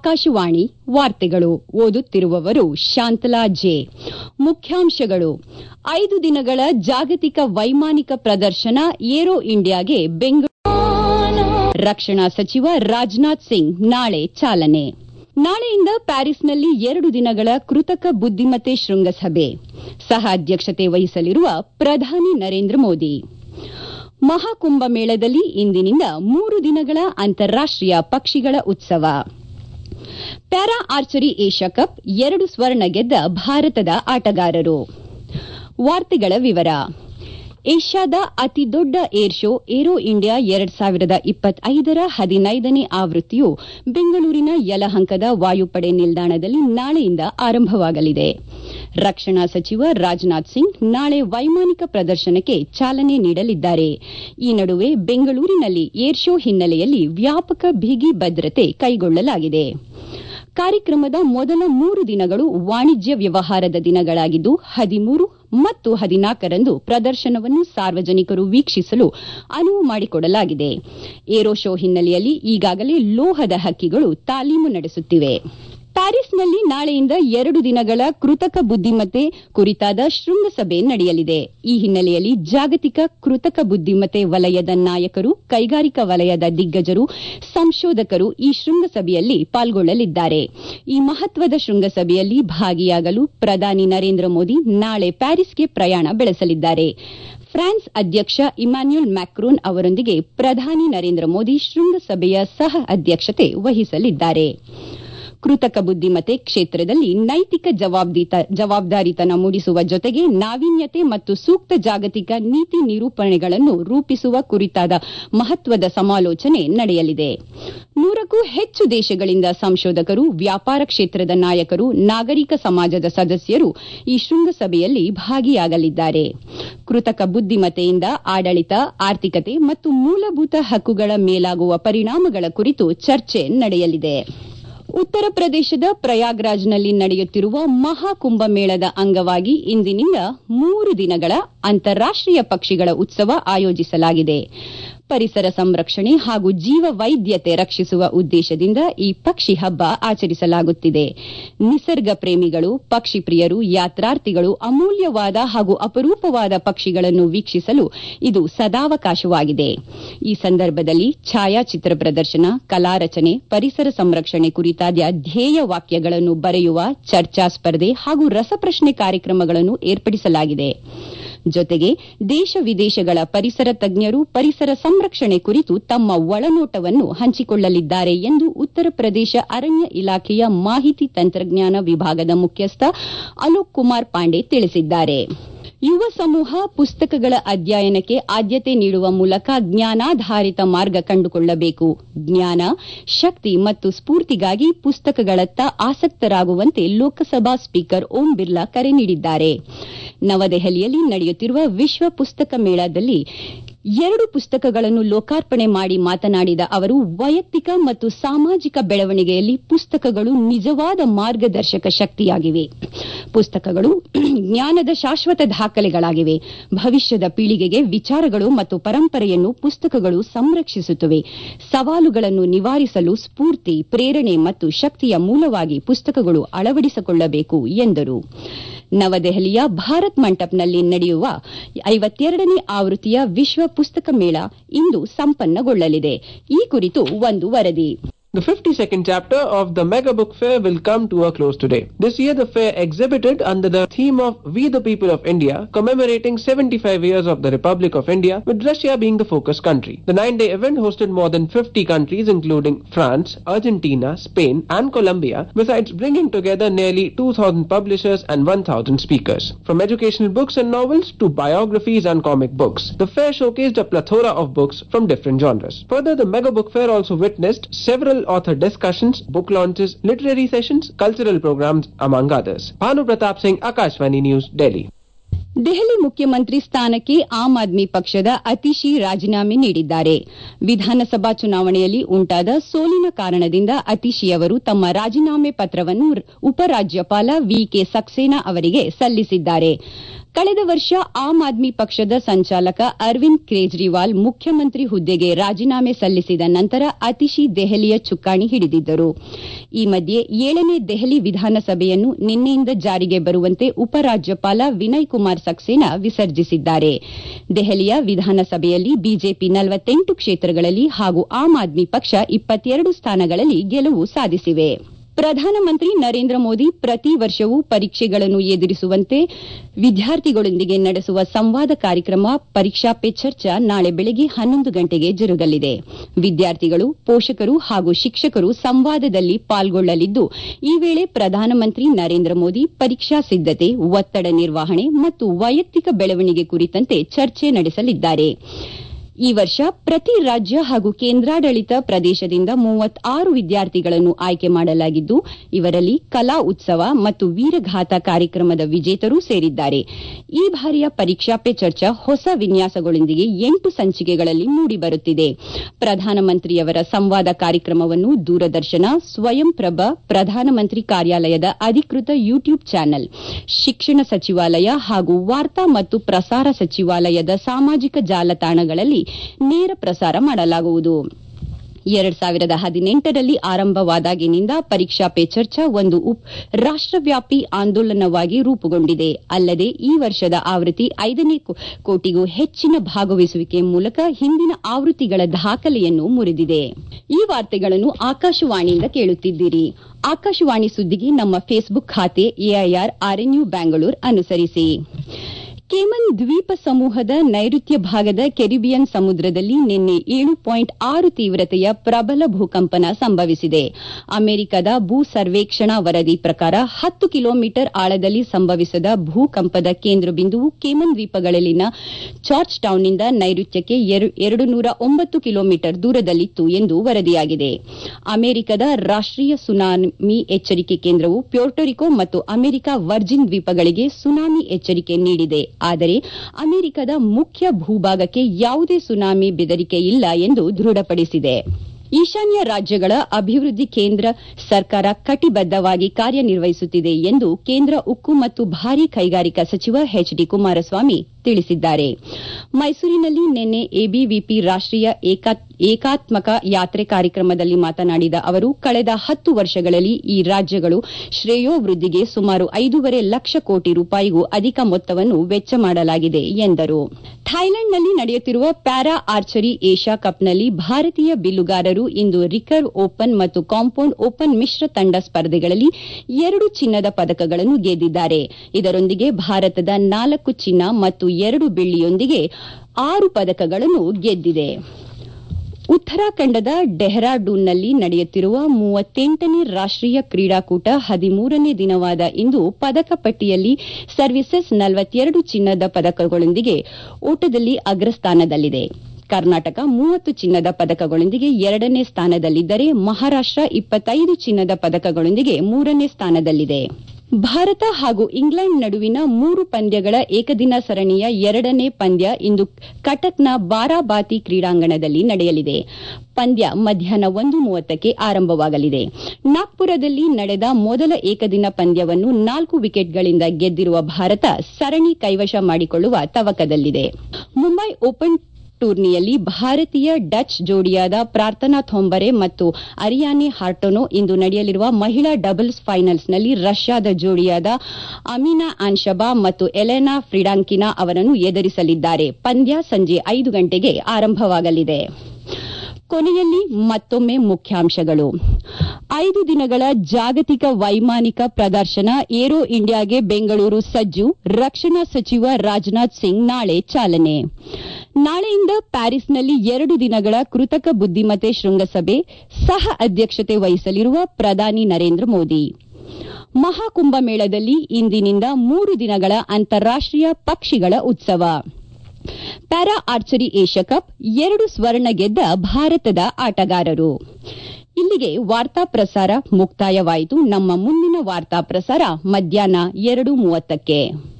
ಆಕಾಶವಾಣಿ ವಾರ್ತೆಗಳು ಓದುತ್ತಿರುವವರು ಶಾಂತಲಾ ಜೆ ಮುಖ್ಯಾಂಶಗಳು ಐದು ದಿನಗಳ ಜಾಗತಿಕ ವೈಮಾನಿಕ ಪ್ರದರ್ಶನ ಏರೋ ಇಂಡಿಯಾಗೆ ಬೆಂಗಳೂರು ರಕ್ಷಣಾ ಸಚಿವ ರಾಜನಾಥ್ ಸಿಂಗ್ ನಾಳೆ ಚಾಲನೆ ನಾಳೆಯಿಂದ ಪ್ಯಾರಿಸ್ನಲ್ಲಿ ಎರಡು ದಿನಗಳ ಕೃತಕ ಬುದ್ದಿಮತ್ತೆ ಶೃಂಗಸಭೆ ಸಹ ಅಧ್ಯಕ್ಷತೆ ವಹಿಸಲಿರುವ ಪ್ರಧಾನಿ ನರೇಂದ್ರ ಮೋದಿ ಮಹಾಕುಂಭ ಮೇಳದಲ್ಲಿ ಇಂದಿನಿಂದ ಮೂರು ದಿನಗಳ ಅಂತಾರಾಷ್ಟೀಯ ಪಕ್ಷಿಗಳ ಉತ್ಸವ ಪ್ಯಾರಾ ಆರ್ಚರಿ ಏಷ್ಯಾ ಕಪ್ ಎರಡು ಸ್ವರ್ಣ ಗೆದ್ದ ಭಾರತದ ಆಟಗಾರರು ವಾರ್ತೆಗಳ ವಿವರ ಏಷ್ಯಾದ ಅತಿದೊಡ್ಡ ಏರ್ ಶೋ ಏರೋ ಇಂಡಿಯಾ ಎರಡ್ ಸಾವಿರದ ಇಪ್ಪತ್ತೈದರ ಹದಿನೈದನೇ ಆವೃತ್ತಿಯು ಬೆಂಗಳೂರಿನ ಯಲಹಂಕದ ವಾಯುಪಡೆ ನಿಲ್ದಾಣದಲ್ಲಿ ನಾಳೆಯಿಂದ ಆರಂಭವಾಗಲಿದೆ ರಕ್ಷಣಾ ಸಚಿವ ರಾಜನಾಥ್ ಸಿಂಗ್ ನಾಳೆ ವೈಮಾನಿಕ ಪ್ರದರ್ಶನಕ್ಕೆ ಚಾಲನೆ ನೀಡಲಿದ್ದಾರೆ ಈ ನಡುವೆ ಬೆಂಗಳೂರಿನಲ್ಲಿ ಏರ್ ಶೋ ಹಿನ್ನೆಲೆಯಲ್ಲಿ ವ್ಯಾಪಕ ಬಿಗಿ ಭದ್ರತೆ ಕೈಗೊಳ್ಳಲಾಗಿದೆ ಕಾರ್ಯಕ್ರಮದ ಮೊದಲ ಮೂರು ದಿನಗಳು ವಾಣಿಜ್ಯ ವ್ಯವಹಾರದ ದಿನಗಳಾಗಿದ್ದು ಹದಿಮೂರು ಮತ್ತು ಹದಿನಾಲ್ಕರಂದು ಪ್ರದರ್ಶನವನ್ನು ಸಾರ್ವಜನಿಕರು ವೀಕ್ಷಿಸಲು ಅನುವು ಮಾಡಿಕೊಡಲಾಗಿದೆ ಏರೋ ಶೋ ಹಿನ್ನೆಲೆಯಲ್ಲಿ ಈಗಾಗಲೇ ಲೋಹದ ಹಕ್ಕಿಗಳು ತಾಲೀಮು ನಡೆಸುತ್ತಿವೆ ಪ್ಯಾರಿಸ್ನಲ್ಲಿ ನಾಳೆಯಿಂದ ಎರಡು ದಿನಗಳ ಕೃತಕ ಬುದ್ದಿಮತ್ತೆ ಕುರಿತಾದ ಶೃಂಗಸಭೆ ನಡೆಯಲಿದೆ ಈ ಹಿನ್ನೆಲೆಯಲ್ಲಿ ಜಾಗತಿಕ ಕೃತಕ ಬುದ್ದಿಮತ್ತೆ ವಲಯದ ನಾಯಕರು ಕೈಗಾರಿಕಾ ವಲಯದ ದಿಗ್ಗಜರು ಸಂಶೋಧಕರು ಈ ಶೃಂಗಸಭೆಯಲ್ಲಿ ಪಾಲ್ಗೊಳ್ಳಲಿದ್ದಾರೆ ಈ ಮಹತ್ವದ ಶೃಂಗಸಭೆಯಲ್ಲಿ ಭಾಗಿಯಾಗಲು ಪ್ರಧಾನಿ ನರೇಂದ್ರ ಮೋದಿ ನಾಳೆ ಪ್ಯಾರಿಸ್ಗೆ ಪ್ರಯಾಣ ಬೆಳೆಸಲಿದ್ದಾರೆ ಫ್ರಾನ್ಸ್ ಅಧ್ಯಕ್ಷ ಇಮ್ಯಾನ್ಯುಯಲ್ ಮ್ಯಾಕ್ರೋನ್ ಅವರೊಂದಿಗೆ ಪ್ರಧಾನಿ ನರೇಂದ್ರ ಮೋದಿ ಶೃಂಗಸಭೆಯ ಸಹ ಅಧ್ಯಕ್ಷತೆ ವಹಿಸಲಿದ್ದಾರೆ ಕೃತಕ ಬುದ್ದಿಮತ್ತೆ ಕ್ಷೇತ್ರದಲ್ಲಿ ನೈತಿಕ ಜವಾಬ್ದಾರಿತನ ಮೂಡಿಸುವ ಜೊತೆಗೆ ನಾವೀನ್ಯತೆ ಮತ್ತು ಸೂಕ್ತ ಜಾಗತಿಕ ನೀತಿ ನಿರೂಪಣೆಗಳನ್ನು ರೂಪಿಸುವ ಕುರಿತಾದ ಮಹತ್ವದ ಸಮಾಲೋಚನೆ ನಡೆಯಲಿದೆ ನೂರಕ್ಕೂ ಹೆಚ್ಚು ದೇಶಗಳಿಂದ ಸಂಶೋಧಕರು ವ್ಯಾಪಾರ ಕ್ಷೇತ್ರದ ನಾಯಕರು ನಾಗರಿಕ ಸಮಾಜದ ಸದಸ್ಯರು ಈ ಶೃಂಗಸಭೆಯಲ್ಲಿ ಭಾಗಿಯಾಗಲಿದ್ದಾರೆ ಕೃತಕ ಬುದ್ದಿಮತ್ತೆಯಿಂದ ಆಡಳಿತ ಆರ್ಥಿಕತೆ ಮತ್ತು ಮೂಲಭೂತ ಹಕ್ಕುಗಳ ಮೇಲಾಗುವ ಪರಿಣಾಮಗಳ ಕುರಿತು ಚರ್ಚೆ ನಡೆಯಲಿದೆ ಉತ್ತರ ಪ್ರದೇಶದ ಪ್ರಯಾಗ್ರಾಜ್ನಲ್ಲಿ ನಡೆಯುತ್ತಿರುವ ಮಹಾಕುಂಭ ಮೇಳದ ಅಂಗವಾಗಿ ಇಂದಿನಿಂದ ಮೂರು ದಿನಗಳ ಅಂತಾರಾಷ್ಟೀಯ ಪಕ್ಷಿಗಳ ಉತ್ಸವ ಆಯೋಜಿಸಲಾಗಿದೆ ಪರಿಸರ ಸಂರಕ್ಷಣೆ ಹಾಗೂ ಜೀವ ವೈದ್ಯತೆ ರಕ್ಷಿಸುವ ಉದ್ದೇಶದಿಂದ ಈ ಪಕ್ಷಿ ಹಬ್ಬ ಆಚರಿಸಲಾಗುತ್ತಿದೆ ನಿಸರ್ಗ ಪ್ರೇಮಿಗಳು ಪಕ್ಷಿ ಪ್ರಿಯರು ಯಾತ್ರಾರ್ಥಿಗಳು ಅಮೂಲ್ಯವಾದ ಹಾಗೂ ಅಪರೂಪವಾದ ಪಕ್ಷಿಗಳನ್ನು ವೀಕ್ಷಿಸಲು ಇದು ಸದಾವಕಾಶವಾಗಿದೆ ಈ ಸಂದರ್ಭದಲ್ಲಿ ಛಾಯಾಚಿತ್ರ ಪ್ರದರ್ಶನ ಕಲಾರಚನೆ ಪರಿಸರ ಸಂರಕ್ಷಣೆ ಕುರಿತಾದ ಧ್ಯೇಯ ವಾಕ್ಯಗಳನ್ನು ಬರೆಯುವ ಚರ್ಚಾ ಸ್ಪರ್ಧೆ ಹಾಗೂ ರಸಪ್ರಶ್ನೆ ಕಾರ್ಯಕ್ರಮಗಳನ್ನು ಏರ್ಪಡಿಸಲಾಗಿದೆ ಜೊತೆಗೆ ದೇಶ ವಿದೇಶಗಳ ಪರಿಸರ ತಜ್ಞರು ಪರಿಸರ ಸಂರಕ್ಷಣೆ ಕುರಿತು ತಮ್ಮ ಒಳನೋಟವನ್ನು ಹಂಚಿಕೊಳ್ಳಲಿದ್ದಾರೆ ಎಂದು ಉತ್ತರ ಪ್ರದೇಶ ಅರಣ್ಯ ಇಲಾಖೆಯ ಮಾಹಿತಿ ತಂತ್ರಜ್ಞಾನ ವಿಭಾಗದ ಮುಖ್ಯಸ್ಥ ಅಲೋಕ್ ಕುಮಾರ್ ಪಾಂಡೆ ತಿಳಿಸಿದ್ದಾರೆ ಯುವ ಸಮೂಹ ಪುಸ್ತಕಗಳ ಅಧ್ಯಯನಕ್ಕೆ ಆದ್ಯತೆ ನೀಡುವ ಮೂಲಕ ಜ್ಞಾನಾಧಾರಿತ ಮಾರ್ಗ ಕಂಡುಕೊಳ್ಳಬೇಕು ಜ್ಞಾನ ಶಕ್ತಿ ಮತ್ತು ಸ್ಫೂರ್ತಿಗಾಗಿ ಪುಸ್ತಕಗಳತ್ತ ಆಸಕ್ತರಾಗುವಂತೆ ಲೋಕಸಭಾ ಸ್ಪೀಕರ್ ಓಂ ಬಿರ್ಲಾ ಕರೆ ನೀಡಿದ್ದಾರೆ ನವದೆಹಲಿಯಲ್ಲಿ ನಡೆಯುತ್ತಿರುವ ವಿಶ್ವ ಪುಸ್ತಕ ಮೇಳದಲ್ಲಿ ಎರಡು ಪುಸ್ತಕಗಳನ್ನು ಲೋಕಾರ್ಪಣೆ ಮಾಡಿ ಮಾತನಾಡಿದ ಅವರು ವೈಯಕ್ತಿಕ ಮತ್ತು ಸಾಮಾಜಿಕ ಬೆಳವಣಿಗೆಯಲ್ಲಿ ಪುಸ್ತಕಗಳು ನಿಜವಾದ ಮಾರ್ಗದರ್ಶಕ ಶಕ್ತಿಯಾಗಿವೆ ಪುಸ್ತಕಗಳು ಜ್ಞಾನದ ಶಾಶ್ವತ ದಾಖಲೆಗಳಾಗಿವೆ ಭವಿಷ್ಯದ ಪೀಳಿಗೆಗೆ ವಿಚಾರಗಳು ಮತ್ತು ಪರಂಪರೆಯನ್ನು ಪುಸ್ತಕಗಳು ಸಂರಕ್ಷಿಸುತ್ತವೆ ಸವಾಲುಗಳನ್ನು ನಿವಾರಿಸಲು ಸ್ಫೂರ್ತಿ ಪ್ರೇರಣೆ ಮತ್ತು ಶಕ್ತಿಯ ಮೂಲವಾಗಿ ಪುಸ್ತಕಗಳು ಅಳವಡಿಸಿಕೊಳ್ಳಬೇಕು ಎಂದರು ನವದೆಹಲಿಯ ಭಾರತ್ ಮಂಟಪ್ನಲ್ಲಿ ನಡೆಯುವ ಐವತ್ತೆರಡನೇ ಆವೃತ್ತಿಯ ವಿಶ್ವ ಪುಸ್ತಕ ಮೇಳ ಇಂದು ಸಂಪನ್ನಗೊಳ್ಳಲಿದೆ ಈ ಕುರಿತು ಒಂದು ವರದಿ The 52nd chapter of the Mega Book Fair will come to a close today. This year the fair exhibited under the theme of We the People of India, commemorating 75 years of the Republic of India, with Russia being the focus country. The nine-day event hosted more than 50 countries including France, Argentina, Spain and Colombia, besides bringing together nearly 2,000 publishers and 1,000 speakers. From educational books and novels to biographies and comic books, the fair showcased a plethora of books from different genres. Further, the Mega Book Fair also witnessed several author discussions, book launches, literary sessions, cultural programs, among others. Bhanu Pratap Singh, Akashvani News, Delhi. Delhi ಮುಖ್ಯಮಂತ್ರಿ ಸ್ಥಾನಕ್ಕೆ am Aadmi ಪಕ್ಷದ ಅತಿಶಿ ರಾಜೀನಾಮೆ ನೀಡಿದ್ದಾರೆ ವಿಧಾನಸಭಾ ಚುನಾವಣೆಯಲ್ಲಿ ಉಂಟಾದ ಸೋಲಿನ ಕಾರಣದಿಂದ ಅತಿಶಿ ಅವರು ತಮ್ಮ ರಾಜೀನಾಮೆ ಪತ್ರವನ್ನು ಉಪರಾಜ್ಯಪಾಲ ವಿಕೆ ಸಕ್ಸೇನಾ ಅವರಿಗೆ ಸಲ್ಲಿಸಿದ್ದಾರೆ ಕಳೆದ ವರ್ಷ ಆಮ್ ಆದ್ಮಿ ಪಕ್ಷದ ಸಂಚಾಲಕ ಅರವಿಂದ್ ಕೇಜ್ರಿವಾಲ್ ಮುಖ್ಯಮಂತ್ರಿ ಹುದ್ದೆಗೆ ರಾಜೀನಾಮೆ ಸಲ್ಲಿಸಿದ ನಂತರ ಅತಿಶಿ ದೆಹಲಿಯ ಚುಕ್ಕಾಣಿ ಹಿಡಿದಿದ್ದರು ಈ ಮಧ್ಯೆ ಏಳನೇ ದೆಹಲಿ ವಿಧಾನಸಭೆಯನ್ನು ನಿನ್ನೆಯಿಂದ ಜಾರಿಗೆ ಬರುವಂತೆ ಉಪರಾಜ್ಯಪಾಲ ವಿನಯ್ ಕುಮಾರ್ ಸಕ್ಸೇನಾ ವಿಸರ್ಜಿಸಿದ್ದಾರೆ ದೆಹಲಿಯ ವಿಧಾನಸಭೆಯಲ್ಲಿ ಬಿಜೆಪಿ ನಲವತ್ತೆಂಟು ಕ್ಷೇತ್ರಗಳಲ್ಲಿ ಹಾಗೂ ಆಮ್ ಆದ್ಮಿ ಪಕ್ಷ ಇಪ್ಪತ್ತೆರಡು ಸ್ಥಾನಗಳಲ್ಲಿ ಗೆಲುವು ಸಾಧಿಸಿವೆ ಪ್ರಧಾನಮಂತ್ರಿ ನರೇಂದ್ರ ಮೋದಿ ಪ್ರತಿ ವರ್ಷವೂ ಪರೀಕ್ಷೆಗಳನ್ನು ಎದುರಿಸುವಂತೆ ವಿದ್ಯಾರ್ಥಿಗಳೊಂದಿಗೆ ನಡೆಸುವ ಸಂವಾದ ಕಾರ್ಯಕ್ರಮ ಪರೀಕ್ಷಾ ಪೇ ಚರ್ಚಾ ನಾಳೆ ಬೆಳಗ್ಗೆ ಹನ್ನೊಂದು ಗಂಟೆಗೆ ಜರುಗಲಿದೆ ವಿದ್ಯಾರ್ಥಿಗಳು ಪೋಷಕರು ಹಾಗೂ ಶಿಕ್ಷಕರು ಸಂವಾದದಲ್ಲಿ ಪಾಲ್ಗೊಳ್ಳಲಿದ್ದು ಈ ವೇಳೆ ಪ್ರಧಾನಮಂತ್ರಿ ನರೇಂದ್ರ ಮೋದಿ ಪರೀಕ್ಷಾ ಸಿದ್ದತೆ ಒತ್ತಡ ನಿರ್ವಹಣೆ ಮತ್ತು ವೈಯಕ್ತಿಕ ಬೆಳವಣಿಗೆ ಕುರಿತಂತೆ ಚರ್ಚೆ ನಡೆಸಲಿದ್ದಾರೆ ಈ ವರ್ಷ ಪ್ರತಿ ರಾಜ್ಯ ಹಾಗೂ ಕೇಂದ್ರಾಡಳಿತ ಪ್ರದೇಶದಿಂದ ಮೂವತ್ತಾರು ವಿದ್ಯಾರ್ಥಿಗಳನ್ನು ಆಯ್ಕೆ ಮಾಡಲಾಗಿದ್ದು ಇವರಲ್ಲಿ ಕಲಾ ಉತ್ಸವ ಮತ್ತು ವೀರಘಾತ ಕಾರ್ಯಕ್ರಮದ ವಿಜೇತರೂ ಸೇರಿದ್ದಾರೆ ಈ ಬಾರಿಯ ಪರೀಕ್ಷಾ ಪೇ ಚರ್ಚಾ ಹೊಸ ವಿನ್ಯಾಸಗಳೊಂದಿಗೆ ಎಂಟು ಸಂಚಿಕೆಗಳಲ್ಲಿ ಮೂಡಿಬರುತ್ತಿದೆ ಪ್ರಧಾನಮಂತ್ರಿಯವರ ಸಂವಾದ ಕಾರ್ಯಕ್ರಮವನ್ನು ದೂರದರ್ಶನ ಸ್ವಯಂಪ್ರಭ ಪ್ರಧಾನಮಂತ್ರಿ ಕಾರ್ಯಾಲಯದ ಅಧಿಕೃತ ಯೂಟ್ಯೂಬ್ ಚಾನೆಲ್ ಶಿಕ್ಷಣ ಸಚಿವಾಲಯ ಹಾಗೂ ವಾರ್ತಾ ಮತ್ತು ಪ್ರಸಾರ ಸಚಿವಾಲಯದ ಸಾಮಾಜಿಕ ಜಾಲತಾಣಗಳಲ್ಲಿ ನೇರ ಪ್ರಸಾರ ಮಾಡಲಾಗುವುದು ಎರಡ್ ಸಾವಿರದ ಹದಿನೆಂಟರಲ್ಲಿ ಆರಂಭವಾದಾಗಿನಿಂದ ಪರೀಕ್ಷಾ ಪೇ ಚರ್ಚಾ ಒಂದು ರಾಷ್ಟವ್ಯಾಪಿ ಆಂದೋಲನವಾಗಿ ರೂಪುಗೊಂಡಿದೆ ಅಲ್ಲದೆ ಈ ವರ್ಷದ ಆವೃತ್ತಿ ಐದನೇ ಕೋಟಿಗೂ ಹೆಚ್ಚಿನ ಭಾಗವಹಿಸುವಿಕೆ ಮೂಲಕ ಹಿಂದಿನ ಆವೃತ್ತಿಗಳ ದಾಖಲೆಯನ್ನು ಮುರಿದಿದೆ ಈ ವಾರ್ತೆಗಳನ್ನು ಆಕಾಶವಾಣಿಯಿಂದ ಕೇಳುತ್ತಿದ್ದೀರಿ ಆಕಾಶವಾಣಿ ಸುದ್ದಿಗೆ ನಮ್ಮ ಫೇಸ್ಬುಕ್ ಖಾತೆ ಎಐಆರ್ ಆರ್ಎನ್ಯು ಬ್ಯಾಂಗಳೂರು ಅನುಸರಿಸಿ ಕೇಮನ್ ದ್ವೀಪ ಸಮೂಹದ ನೈಋತ್ಯ ಭಾಗದ ಕೆರಿಬಿಯನ್ ಸಮುದ್ರದಲ್ಲಿ ನಿನ್ನೆ ಏಳು ಪಾಯಿಂಟ್ ಆರು ತೀವ್ರತೆಯ ಪ್ರಬಲ ಭೂಕಂಪನ ಸಂಭವಿಸಿದೆ ಅಮೆರಿಕದ ಭೂ ಸರ್ವೇಕ್ಷಣಾ ವರದಿ ಪ್ರಕಾರ ಹತ್ತು ಕಿಲೋಮೀಟರ್ ಆಳದಲ್ಲಿ ಸಂಭವಿಸಿದ ಭೂಕಂಪದ ಕೇಂದ್ರ ಬಿಂದುವು ಕೇಮನ್ ದ್ವೀಪಗಳಲ್ಲಿನ ಜಾರ್ಜ್ ಟೌನ್ನಿಂದ ನೈಋತ್ಯಕ್ಕೆ ಎರಡು ನೂರ ಒಂಬತ್ತು ಕಿಲೋಮೀಟರ್ ದೂರದಲ್ಲಿತ್ತು ಎಂದು ವರದಿಯಾಗಿದೆ ಅಮೆರಿಕದ ರಾಷ್ಟೀಯ ಸುನಾಮಿ ಎಚ್ಚರಿಕೆ ಕೇಂದ್ರವು ಪ್ಯೋರ್ಟೊರಿಕೋ ಮತ್ತು ಅಮೆರಿಕ ವರ್ಜಿನ್ ದ್ವೀಪಗಳಿಗೆ ಸುನಾಮಿ ಎಚ್ಚರಿಕೆ ನೀಡಿದೆ ಆದರೆ ಅಮೆರಿಕದ ಮುಖ್ಯ ಭೂಭಾಗಕ್ಕೆ ಯಾವುದೇ ಸುನಾಮಿ ಬೆದರಿಕೆ ಇಲ್ಲ ಎಂದು ದೃಢಪಡಿಸಿದೆ ಈಶಾನ್ಯ ರಾಜ್ಯಗಳ ಅಭಿವೃದ್ಧಿ ಕೇಂದ್ರ ಸರ್ಕಾರ ಕಟಿಬದ್ದವಾಗಿ ಕಾರ್ಯನಿರ್ವಹಿಸುತ್ತಿದೆ ಎಂದು ಕೇಂದ್ರ ಉಕ್ಕು ಮತ್ತು ಭಾರೀ ಕೈಗಾರಿಕಾ ಸಚಿವ ಎಚ್ ಡಿ ಕುಮಾರಸ್ವಾಮಿ ತಿಳಿಸಿದ್ದಾರೆ ಮೈಸೂರಿನಲ್ಲಿ ನಿನ್ನೆ ಎಬಿವಿಪಿ ರಾಷ್ಟೀಯ ಏಕಾತ್ಮಕ ಯಾತ್ರೆ ಕಾರ್ಯಕ್ರಮದಲ್ಲಿ ಮಾತನಾಡಿದ ಅವರು ಕಳೆದ ಹತ್ತು ವರ್ಷಗಳಲ್ಲಿ ಈ ರಾಜ್ಯಗಳು ಶ್ರೇಯೋವೃದ್ದಿಗೆ ಸುಮಾರು ಐದೂವರೆ ಲಕ್ಷ ಕೋಟಿ ರೂಪಾಯಿಗೂ ಅಧಿಕ ಮೊತ್ತವನ್ನು ವೆಚ್ಚ ಮಾಡಲಾಗಿದೆ ಎಂದರು ಥೈಲ್ಯಾಂಡ್ನಲ್ಲಿ ನಡೆಯುತ್ತಿರುವ ಪ್ಯಾರಾ ಆರ್ಚರಿ ಏಷ್ಯಾ ಕಪ್ನಲ್ಲಿ ಭಾರತೀಯ ಬಿಲ್ಲುಗಾರರು ಇಂದು ರಿಕರ್ವ್ ಓಪನ್ ಮತ್ತು ಕಾಂಪೌಂಡ್ ಓಪನ್ ಮಿಶ್ರ ತಂಡ ಸ್ಪರ್ಧೆಗಳಲ್ಲಿ ಎರಡು ಚಿನ್ನದ ಪದಕಗಳನ್ನು ಗೆದ್ದಿದ್ದಾರೆ ಇದರೊಂದಿಗೆ ಭಾರತದ ನಾಲ್ಕು ಚಿನ್ನ ಮತ್ತು ಎರಡು ಬೆಳ್ಳಿಯೊಂದಿಗೆ ಆರು ಪದಕಗಳನ್ನು ಗೆದ್ದಿದೆ ಉತ್ತರಾಖಂಡದ ಡೆಹ್ರಾಡೂನ್ನಲ್ಲಿ ನಡೆಯುತ್ತಿರುವ ಮೂವತ್ತೆಂಟನೇ ರಾಷ್ಟೀಯ ಕ್ರೀಡಾಕೂಟ ಹದಿಮೂರನೇ ದಿನವಾದ ಇಂದು ಪದಕ ಪಟ್ಟಿಯಲ್ಲಿ ಸರ್ವೀಸಸ್ ನಲವತ್ತೆರಡು ಚಿನ್ನದ ಪದಕಗಳೊಂದಿಗೆ ಓಟದಲ್ಲಿ ಅಗ್ರಸ್ಥಾನದಲ್ಲಿದೆ ಕರ್ನಾಟಕ ಮೂವತ್ತು ಚಿನ್ನದ ಪದಕಗಳೊಂದಿಗೆ ಎರಡನೇ ಸ್ಥಾನದಲ್ಲಿದ್ದರೆ ಮಹಾರಾಷ್ಟ ಇಪ್ಪತ್ತೈದು ಚಿನ್ನದ ಪದಕಗಳೊಂದಿಗೆ ಮೂರನೇ ಸ್ಥಾನದಲ್ಲಿದೆ ಭಾರತ ಹಾಗೂ ಇಂಗ್ಲೆಂಡ್ ನಡುವಿನ ಮೂರು ಪಂದ್ಯಗಳ ಏಕದಿನ ಸರಣಿಯ ಎರಡನೇ ಪಂದ್ಯ ಇಂದು ಕಟಕ್ನ ಬಾರಾಬಾತಿ ಕ್ರೀಡಾಂಗಣದಲ್ಲಿ ನಡೆಯಲಿದೆ ಪಂದ್ಯ ಮಧ್ಯಾಹ್ನ ಒಂದು ಮೂವತ್ತಕ್ಕೆ ಆರಂಭವಾಗಲಿದೆ ನಾಗ್ಪುರದಲ್ಲಿ ನಡೆದ ಮೊದಲ ಏಕದಿನ ಪಂದ್ಯವನ್ನು ನಾಲ್ಕು ವಿಕೆಟ್ಗಳಿಂದ ಗೆದ್ದಿರುವ ಭಾರತ ಸರಣಿ ಕೈವಶ ಮಾಡಿಕೊಳ್ಳುವ ತವಕದಲ್ಲಿದೆ ಮುಂಬೈ ಓಪನ್ ಟೂರ್ನಿಯಲ್ಲಿ ಭಾರತೀಯ ಡಚ್ ಜೋಡಿಯಾದ ಪ್ರಾರ್ಥನಾ ಥೊಂಬರೆ ಮತ್ತು ಅರಿಯಾನೆ ಹಾರ್ಟೊನೊ ಇಂದು ನಡೆಯಲಿರುವ ಮಹಿಳಾ ಡಬಲ್ಸ್ ಫೈನಲ್ಸ್ನಲ್ಲಿ ರಷ್ಯಾದ ಜೋಡಿಯಾದ ಅಮಿನಾ ಆನ್ಶಬಾ ಮತ್ತು ಎಲೆನಾ ಫ್ರಿಡಾಂಕಿನಾ ಅವರನ್ನು ಎದುರಿಸಲಿದ್ದಾರೆ ಪಂದ್ಯ ಸಂಜೆ ಐದು ಗಂಟೆಗೆ ಆರಂಭವಾಗಲಿದೆ ಕೊನೆಯಲ್ಲಿ ಮತ್ತೊಮ್ಮೆ ಮುಖ್ಯಾಂಶಗಳು ಐದು ದಿನಗಳ ಜಾಗತಿಕ ವೈಮಾನಿಕ ಪ್ರದರ್ಶನ ಏರೋ ಇಂಡಿಯಾಗೆ ಬೆಂಗಳೂರು ಸಜ್ಜು ರಕ್ಷಣಾ ಸಚಿವ ರಾಜನಾಥ್ ಸಿಂಗ್ ನಾಳೆ ಚಾಲನೆ ನಾಳೆಯಿಂದ ಪ್ಯಾರಿಸ್ನಲ್ಲಿ ಎರಡು ದಿನಗಳ ಕೃತಕ ಬುದ್ದಿಮತ್ತೆ ಶೃಂಗಸಭೆ ಸಹ ಅಧ್ಯಕ್ಷತೆ ವಹಿಸಲಿರುವ ಪ್ರಧಾನಿ ನರೇಂದ್ರ ಮೋದಿ ಮಹಾಕುಂಭಮೇಳದಲ್ಲಿ ಇಂದಿನಿಂದ ಮೂರು ದಿನಗಳ ಅಂತಾರಾಷ್ಟೀಯ ಪಕ್ಷಿಗಳ ಉತ್ಸವ ಪ್ಯಾರಾ ಆರ್ಚರಿ ಏಷ್ಯಾ ಕಪ್ ಎರಡು ಸ್ವರ್ಣ ಗೆದ್ದ ಭಾರತದ ಆಟಗಾರರು ಇಲ್ಲಿಗೆ ವಾರ್ತಾ ಪ್ರಸಾರ ಮುಕ್ತಾಯವಾಯಿತು ನಮ್ಮ ಮುಂದಿನ ವಾರ್ತಾ ಪ್ರಸಾರ ಮಧ್ಯಾಹ್ನ ಎರಡು ಮೂವತ್ತಕ್ಕೆ